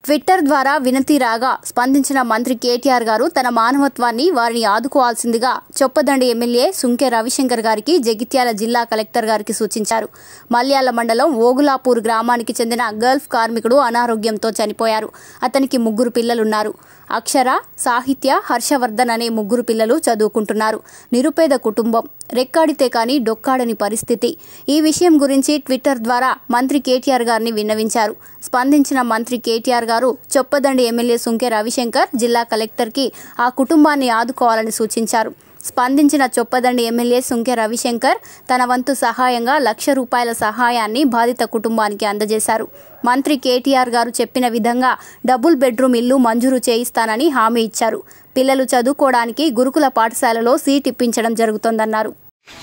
Twitter ద్వారా వినతి రాగా స్పందించిన మంత్రి కేటీఆర్ గారు తన మానవత్వాన్ని వారిని ఆదుకోవాల్సిందిగా చొప్పదండి ఎమ్మెల్యే సుంకె రవిశంకర్ గారికి జగిత్యాల జిల్లా కలెక్టర్ గారికి సూచించారు మల్యాల మండలం ఓగులాపూర్ గ్రామానికి చెందిన గల్ఫ్ కార్మికుడు అనారోగ్యంతో చనిపోయారు అతనికి ముగ్గురు పిల్లలున్నారు అక్షర సాహిత్య హర్షవర్ధన్ అనే ముగ్గురు పిల్లలు చదువుకుంటున్నారు నిరుపేద కుటుంబం రెక్కాడితే కానీ డొక్కాడని పరిస్థితి ఈ విషయం గురించి ట్విట్టర్ ద్వారా మంత్రి కేటీఆర్ గారిని విన్నవించారు స్పందించిన మంత్రి కేటీఆర్ గారు చొప్పదండి ఎమ్మెల్యే సుంకె రవిశంకర్ జిల్లా కలెక్టర్కి ఆ కుటుంబాన్ని ఆదుకోవాలని సూచించారు స్పందించిన చొప్పదండి ఎమ్మెల్యే సుంకె రవిశంకర్ తన వంతు సహాయంగా లక్ష రూపాయల సహాయాన్ని బాధిత కుటుంబానికి అందజేశారు మంత్రి కేటీఆర్ గారు చెప్పిన విధంగా డబుల్ బెడ్రూమ్ ఇల్లు మంజూరు చేయిస్తానని హామీ ఇచ్చారు పిల్లలు చదువుకోవడానికి గురుకుల పాఠశాలలో సీట్ ఇప్పించడం జరుగుతోందన్నారు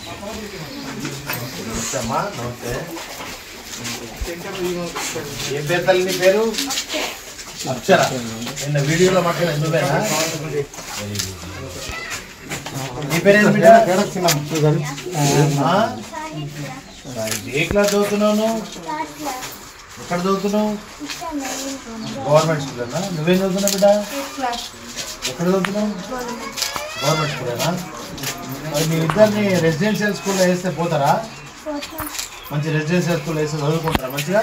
అమ్మా నమస్తే ఏం పేరు తల్లి నీ పేరు అక్షర నిన్న వీడియోలో మాట్లాడిన నువ్వేనా నీ పేరు ఏంటి బిడ్డ? ఆ? ఏ క్లాస్ చదువుతున్నావు నువ్వు? ఎక్కడ చదువుతున్నావు గవర్నమెంట్ స్కూలేనా నువ్వేం చదువుతున్నావు బిడ్డ ఎక్కడ చదువుతున్నావు గవర్నమెంట్ స్కూలేనా మరి మీ ఇద్దరిని రెసిడెన్షియల్ స్కూల్లో వేస్తే పోతారా మంచి రెసిడెన్షియల్ స్కూల్ వేస్తే చదువుకుంటారా మంచిగా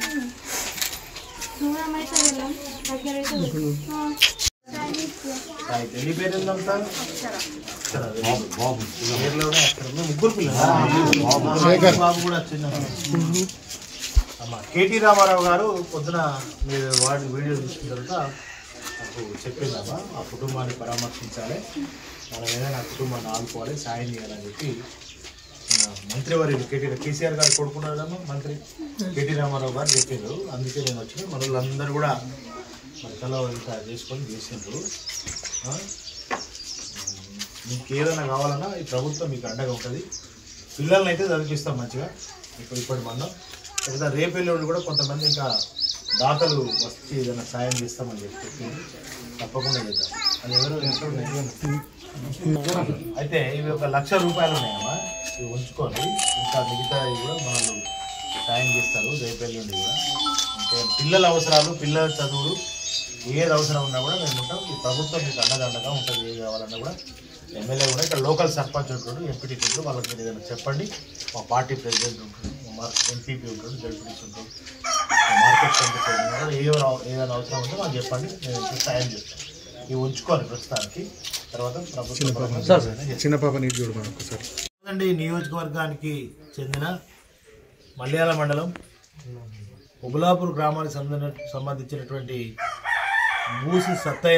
అయితే నీ పేరు ఏంటంతా పేర్లోనే అక్షరం ఉంది. ముగ్గురు పిల్లలు బాబు కూడా చిన్న అమ్మ కేటీ రామారావు గారు పొద్దున మీరు వాడి వీడియో చూసిన తర్వాత నాకు చెప్పిందమ్మా ఆ కుటుంబాన్ని పరామర్శించాలి మనం ఏదైనా ఆ కుటుంబాన్ని ఆదుకోవాలి సాయం చేయాలని చెప్పి మన మంత్రివర్యులు కేటీ కేసీఆర్ గారు కొడుకున్నారు కదమ్మా మంత్రి కేటీ రామారావు గారు చెప్పారు అందుకే నేను వచ్చిన మన వాళ్ళందరూ కూడా మరి తల ఇంకా చేసుకొని చేసిండ్రు ఆ? మీకు ఏదైనా కావాలన్నా ఈ ప్రభుత్వం మీకు అండగా ఉంటుంది పిల్లల్ని అయితే చదివిస్తాం మంచిగా ఇప్పుడు ఇప్పటి మనం లేదా రేపు ఎల్లుండి కూడా కొంతమంది ఇంకా దాతలు వచ్చి ఏదైనా సాయం చేస్తామని చెప్పి చెప్పింది తప్పకుండా చేద్దాం అది ఎవరు ఎక్కడ ఉన్నాయి? అయితే ఇవి ఒక లక్ష రూపాయలు ఉన్నాయమ్మా ఇవి ఉంచుకొని ఇంకా మిగతా కూడా మనల్ని సాయం చేస్తారు రేపు ఎల్లుండి కూడా అంటే పిల్లల అవసరాలు పిల్లల చదువులు ఏది అవసరం ఉన్నా కూడా మేము ఉంటాం ఈ ప్రభుత్వం మీకు అండదండగా ఉంటుంది ఏది కావాలన్నా కూడా ఎమ్మెల్యే కూడా ఇక్కడ లోకల్ సర్పంచ్ ఉంటాడు ఎంపీటీ ఉంటాడు వాళ్ళకి మీరు ఏదైనా చెప్పండి మా పార్టీ ప్రెసిడెంట్ ఉంటాడు మా ఎంపీపీ ఉంటాడు జడ్పీటీస్ ఉంటాడు మా మార్కెట్ కమిటీ ప్రెసిడెంట్ ఉంటాడు ఏ ఏదైనా అవసరం ఉంటే మాకు చెప్పండి మేము ఇంకా సాయం చేస్తాం ఇవి ఉంచుకోవాలి ప్రస్తుతానికి తర్వాత ప్రభుత్వం చిన్న పాప నీటి చూడమని ఒకసారి అండి నియోజకవర్గానికి చెందిన మల్యాల మండలం ఉబులాపూర్ గ్రామానికి సంబంధించిన సంబంధించినటువంటి బూసి సత్తయ్య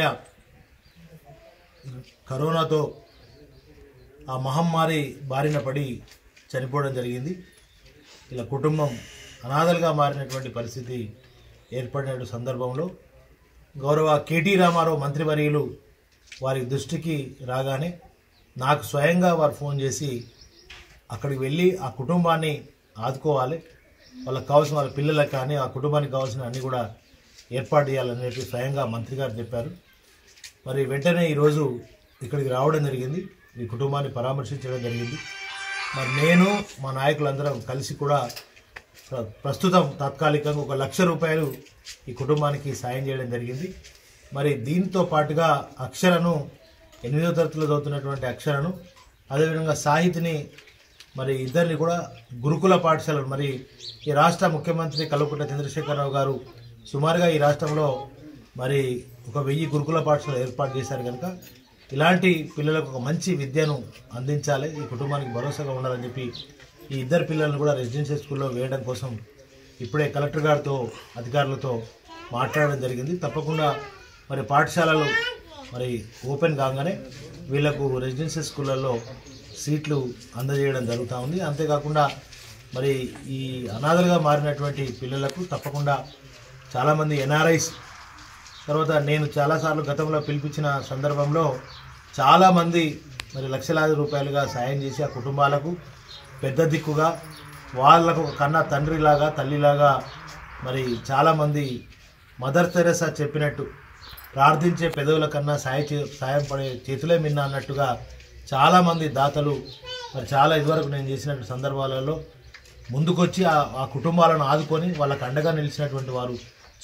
కరోనాతో ఆ మహమ్మారి బారిన పడి చనిపోవడం జరిగింది ఇలా కుటుంబం అనాథలుగా మారినటువంటి పరిస్థితి ఏర్పడిన సందర్భంలో గౌరవ కేటీ రామారావు మంత్రివర్యులు వారి దృష్టికి రాగానే నాకు స్వయంగా వారు ఫోన్ చేసి అక్కడికి వెళ్ళి ఆ కుటుంబాన్ని ఆదుకోవాలి వాళ్ళకి కావాల్సిన వాళ్ళ పిల్లలకు కానీ ఆ కుటుంబానికి కావాల్సిన అన్ని కూడా ఏర్పాటు చేయాలని చెప్పి స్వయంగా మంత్రి గారు చెప్పారు మరి వెంటనే ఈరోజు ఇక్కడికి రావడం జరిగింది ఈ కుటుంబాన్ని పరామర్శించడం జరిగింది మరి నేను మా నాయకులందరం కలిసి కూడా ప్ర- ప్రస్తుతం తాత్కాలికంగా ఒక లక్ష రూపాయలు ఈ కుటుంబానికి సాయం చేయడం జరిగింది మరి దీంతో పాటుగా అక్షరను ఎనిమిదో తరగతిలో చదువుతున్నటువంటి అక్షరను అదేవిధంగా సాహితిని మరి ఇద్దరిని కూడా గురుకుల పాఠశాలలు మరి ఈ రాష్ట్ర ముఖ్యమంత్రి కల్వకుంట్ల చంద్రశేఖరరావు గారు సుమారుగా ఈ రాష్ట్రంలో మరి ఒక వెయ్యి గురుకుల పాఠశాలలు ఏర్పాటు చేశారు కనుక ఇలాంటి పిల్లలకు ఒక మంచి విద్యను అందించాలి ఈ కుటుంబానికి భరోసాగా ఉండాలని చెప్పి ఈ ఇద్దరు పిల్లలను కూడా రెసిడెన్షియల్ స్కూల్లో వేయడం కోసం ఇప్పుడే కలెక్టర్ గారితో అధికారులతో మాట్లాడడం జరిగింది తప్పకుండా మరి పాఠశాలలు మరి ఓపెన్ కాగానే వీళ్ళకు రెసిడెన్షియల్ స్కూళ్ళల్లో సీట్లు అందజేయడం జరుగుతూ ఉంది అంతేకాకుండా మరి ఈ అనాథలుగా మారినటువంటి పిల్లలకు తప్పకుండా చాలామంది ఎన్ఆర్ఐస్ తర్వాత నేను చాలాసార్లు గతంలో పిలిపించిన సందర్భంలో చాలామంది మరి లక్షలాది రూపాయలుగా సాయం చేసి ఆ కుటుంబాలకు పెద్ద దిక్కుగా వాళ్ళకు ఒక కన్న తండ్రిలాగా తల్లిలాగా మరి చాలామంది మదర్ తెరెసా చెప్పినట్టు ప్రార్థించే పెదవుల కన్నా సాయ చే- సాయం పడే చేతులే మిన్న అన్నట్టుగా చాలామంది దాతలు మరి చాలా ఇదివరకు నేను చేసినటువంటి సందర్భాలలో ముందుకొచ్చి ఆ ఆ కుటుంబాలను ఆదుకొని వాళ్ళకు అండగా నిలిచినటువంటి వారు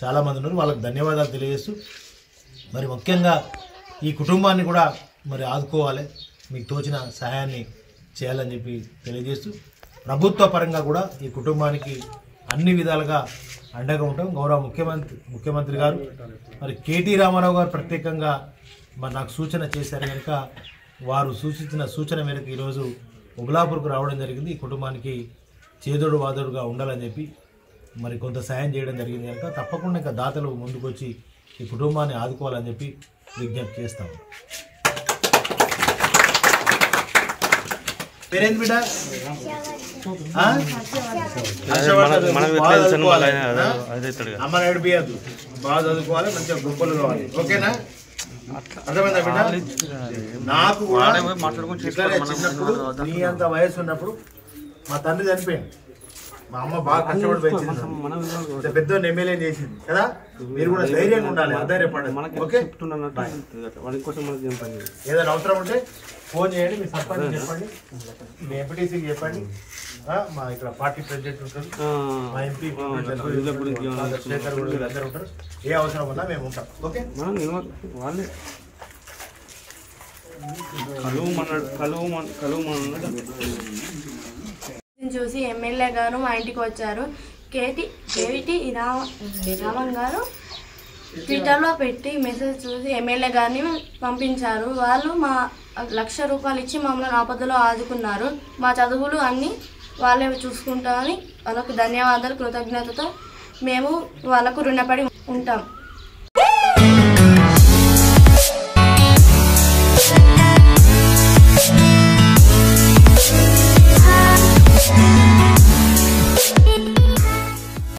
చాలామంది ఉన్నారు వాళ్ళకి ధన్యవాదాలు తెలియజేస్తూ మరి ముఖ్యంగా ఈ కుటుంబాన్ని కూడా మరి ఆదుకోవాలి మీకు తోచిన సహాయాన్ని చేయాలని చెప్పి తెలియజేస్తూ ప్రభుత్వ పరంగా కూడా ఈ కుటుంబానికి అన్ని విధాలుగా అండగా ఉంటాం గౌరవ ముఖ్యమంత్రి ముఖ్యమంత్రి గారు మరి కేటీ రామారావు గారు ప్రత్యేకంగా మరి నాకు సూచన చేశారు కనుక వారు సూచించిన సూచన మేరకు ఈరోజు ఉబలాపూర్కు రావడం జరిగింది ఈ కుటుంబానికి చేదోడు వాదోడుగా ఉండాలని చెప్పి మరి కొంత సాయం చేయడం జరిగింది కనుక తప్పకుండా ఇంకా దాతలు ముందుకొచ్చి ఈ కుటుంబాన్ని ఆదుకోవాలని చెప్పి విజ్ఞప్తి చేస్తాము పేరేంటి బిడ్డ ఆ? హర్షవర్ధన్. బాగా చదువుకోవాలి. ఆ? అమ్మ నడిపియద్దు బాగా చదువుకోవాలి మంచిగా గొప్పలు కావాలి ఓకేనా అర్థమైందా బిడ్డ నాకు కూడా ఇట్లానే చిన్నప్పుడు నీ అంత వయసు ఉన్నప్పుడు మా తండ్రి చనిపోయింది మా అమ్మ బాగా కష్టపడి పెంచింది ఇంత పెద్ద ఎమ్మెల్యే చేసింది కదా మీరు కూడా ధైర్యంగా ఉండాలి అధైర్యపడండి ఓకే వాడి కోసం మనకి ఏం పని లేదు. ఏదైనా అవసరం ఉంటే ఫోన్ చేయండి మీ సర్పంచ్ చెప్పండి మీ ఎంపీటీసీకి చెప్పండి ఆ, మా ఇక్కడ పార్టీ ప్రెసిడెంట్ ఉంటారు ఆ, మా ఎంపీ వీళ్ళ గురించి ఏమైనా శేఖర్ కూడా వీళ్ళందరూ ఉంటారు ఏ అవసరం ఉన్నా మేము ఉంటాం ఓకే మనం నిల్వ వాళ్ళే కలువు మన కలువు మన కలువు మన చూసి ఎమ్మెల్యే గారు మా ఇంటికి వచ్చారు కేటి కేవిటి రామ రామన్ గారు ట్విట్టర్లో పెట్టి మెసేజ్ చూసి ఎమ్మెల్యే గారిని పంపించారు వాళ్ళు మా లక్ష రూపాయలు ఇచ్చి మమ్మల్ని ఆపదలో ఆదుకున్నారు మా చదువులు అన్నీ వాళ్ళే చూసుకుంటామని వాళ్ళకు ధన్యవాదాలు కృతజ్ఞతతో మేము వాళ్ళకు రుణపడి ఉంటాం